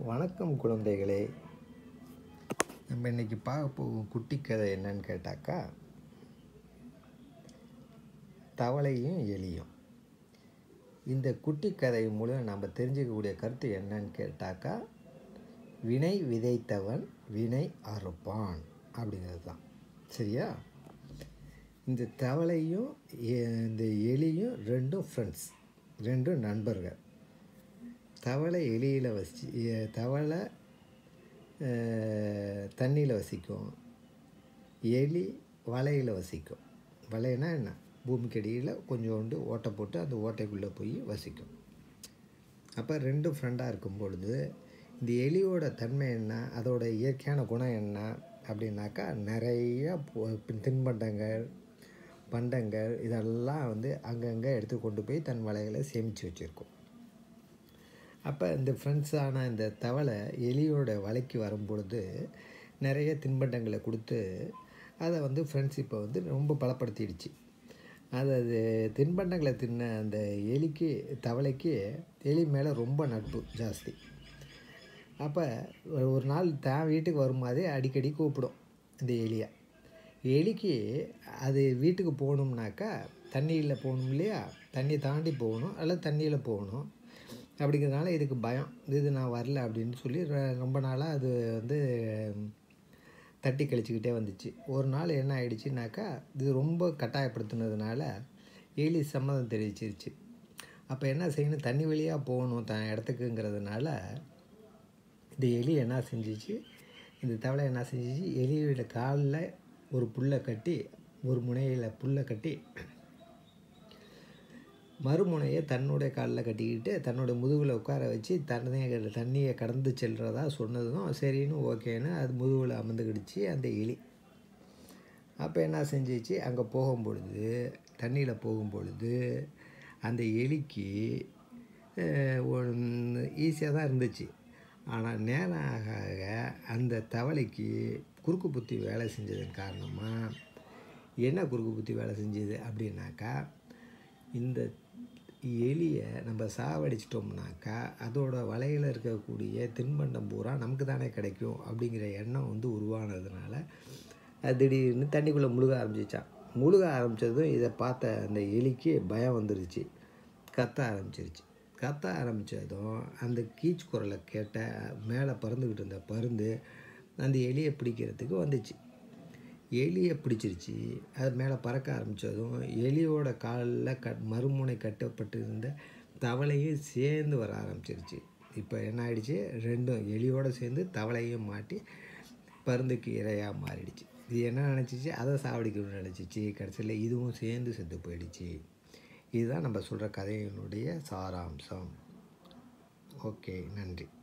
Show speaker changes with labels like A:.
A: வணக்கம் குழந்தைகளே நம்ம இன்னைக்கு பார்க்க போகும் குட்டி கதை என்னன்னு கேட்டாக்கா தவளையும் எலியும் இந்த குட்டி கதை மூலம் நம்ம தெரிஞ்சுக்கக்கூடிய கருத்து என்னன்னு கேட்டாக்கா வினை விதைத்தவன் வினை அறுப்பான் அப்படிங்கிறது தான் சரியா இந்த தவளையும் எ- இந்த எலியும் ரெண்டும் ஃப்ரெண்ட்ஸ் ரெண்டும் நண்பர்கள் தவளை எலியில் வசி எ- தவளை தண்ணியில் வசிக்கும் எலி வலையில் வசிக்கும் வலைனா என்ன பூமிக்கடியில் கொஞ்சோண்டு ஓட்டை போட்டு அந்த ஓட்டைக்குள்ளே போய் வசிக்கும் அப்போ ரெண்டும் ஃப்ரெண்டாக இருக்கும் பொழுது இந்த எலியோட தன்மை என்ன அதோட இயற்கையான குணம் என்ன அப்படின்னாக்கா நிறைய பொ- தின்பண்டங்கள் பண்டங்கள் இதெல்லாம் வந்து அங்கங்கே எடுத்து கொண்டு போய் தன் வலைகளை சேமித்து வச்சுருக்கும் அப்போ இந்த ஃப்ரெண்ட்ஸான இந்த தவளை எலியோட வலைக்கு வரும்பொழுது நிறைய தின்பண்டங்களை கொடுத்து அதை வந்து ஃப்ரெண்ட்ஷிப்பை வந்து ரொம்ப பலப்படுத்திடுச்சு அது அது தின்பண்டங்களை தின்ன அந்த எலிக்கு தவளைக்கு எலி மேலே ரொம்ப நட்பு ஜாஸ்தி அப்போ ஒரு நாள் தான் வீட்டுக்கு வரும்போதே அடிக்கடி கூப்பிடும் இந்த எலியை எலிக்கு அது வீட்டுக்கு போகணும்னாக்கா தண்ணியில் போகணும் இல்லையா தண்ணியை தாண்டி போகணும் அல்லது தண்ணியில் போகணும் அப்படிங்கிறதுனால இதுக்கு பயம் இது நான் வரல அப்படின்னு சொல்லி ரொ- ரொம்ப நாளாக அது வந்து தட்டி கழிச்சுக்கிட்டே வந்துச்சு ஒரு நாள் என்ன ஆயிடுச்சுனாக்கா இது ரொம்ப கட்டாயப்படுத்துனதுனால எலி சம்மதம் தெரிவிச்சிருச்சு அப்போ என்ன செய்யணும் தண்ணி வழியாக போகணும் தன் இடத்துக்குங்கிறதுனால இந்த எலி என்ன செஞ்சிச்சு இந்த தவளை என்ன செஞ்சிச்சு எலியோட காலில் ஒரு புல்லை கட்டி ஒரு முனையில் புல்லை கட்டி மறுமுனையை தன்னுடைய காலில் கட்டிக்கிட்டு தன்னோட முதுகில் உட்கார வச்சு தண்ணியை தண்ணியை கடந்து செல்றதா சொன்னதும் சரின்னு ஓகேன்னு அது முதுகில் அமர்ந்துக்கிடுச்சு அந்த எலி அப்போ என்ன செஞ்சிச்சு அங்கே போகும்பொழுது தண்ணியில் போகும்பொழுது அந்த எலிக்கு ஈஸியாக தான் இருந்துச்சு ஆனால் நேரம் ஆக ஆக அந்த தவளைக்கு குறுக்கு புத்தி வேலை செஞ்சதன் காரணமாக என்ன குறுக்கு புத்தி வேலை செஞ்சது அப்படின்னாக்கா இந்த எலியை நம்ம சாவடிச்சிட்டோம்னாக்கா அதோட வலையில் இருக்கக்கூடிய தின்பண்டம் பூரா நமக்கு தானே கிடைக்கும் அப்படிங்கிற எண்ணம் வந்து உருவானதுனால அது திடீர்னு தண்ணிக்குள்ளே முழுக ஆரம்பிச்சிச்சான் முழுக ஆரம்பித்ததும் இதை பார்த்த அந்த எலிக்கு பயம் வந்துருச்சு கத்த ஆரம்பிச்சிருச்சு கத்த ஆரம்பித்ததும் அந்த கீச் குரலை கேட்ட மேலே பறந்துக்கிட்டு இருந்த பருந்து அந்த எலியை பிடிக்கிறதுக்கு வந்துச்சு எலியை பிடிச்சிருச்சு அது மேலே பறக்க ஆரம்பித்ததும் எலியோட காலில் கட் மறுமுனை கட்டப்பட்டிருந்த தவளையும் சேர்ந்து வர ஆரம்பிச்சிருச்சு இப்போ என்ன ஆயிடுச்சு ரெண்டும் எலியோடு சேர்ந்து தவளையும் மாட்டி பருந்துக்கு இரையாக மாறிடுச்சு இது என்ன நினச்சிச்சு அதை சாவடிக்கணும்னு நினச்சிச்சு கடைசியில் இதுவும் சேர்ந்து செத்து போயிடுச்சு இதுதான் நம்ம சொல்கிற கதையினுடைய சாராம்சம் ஓகே நன்றி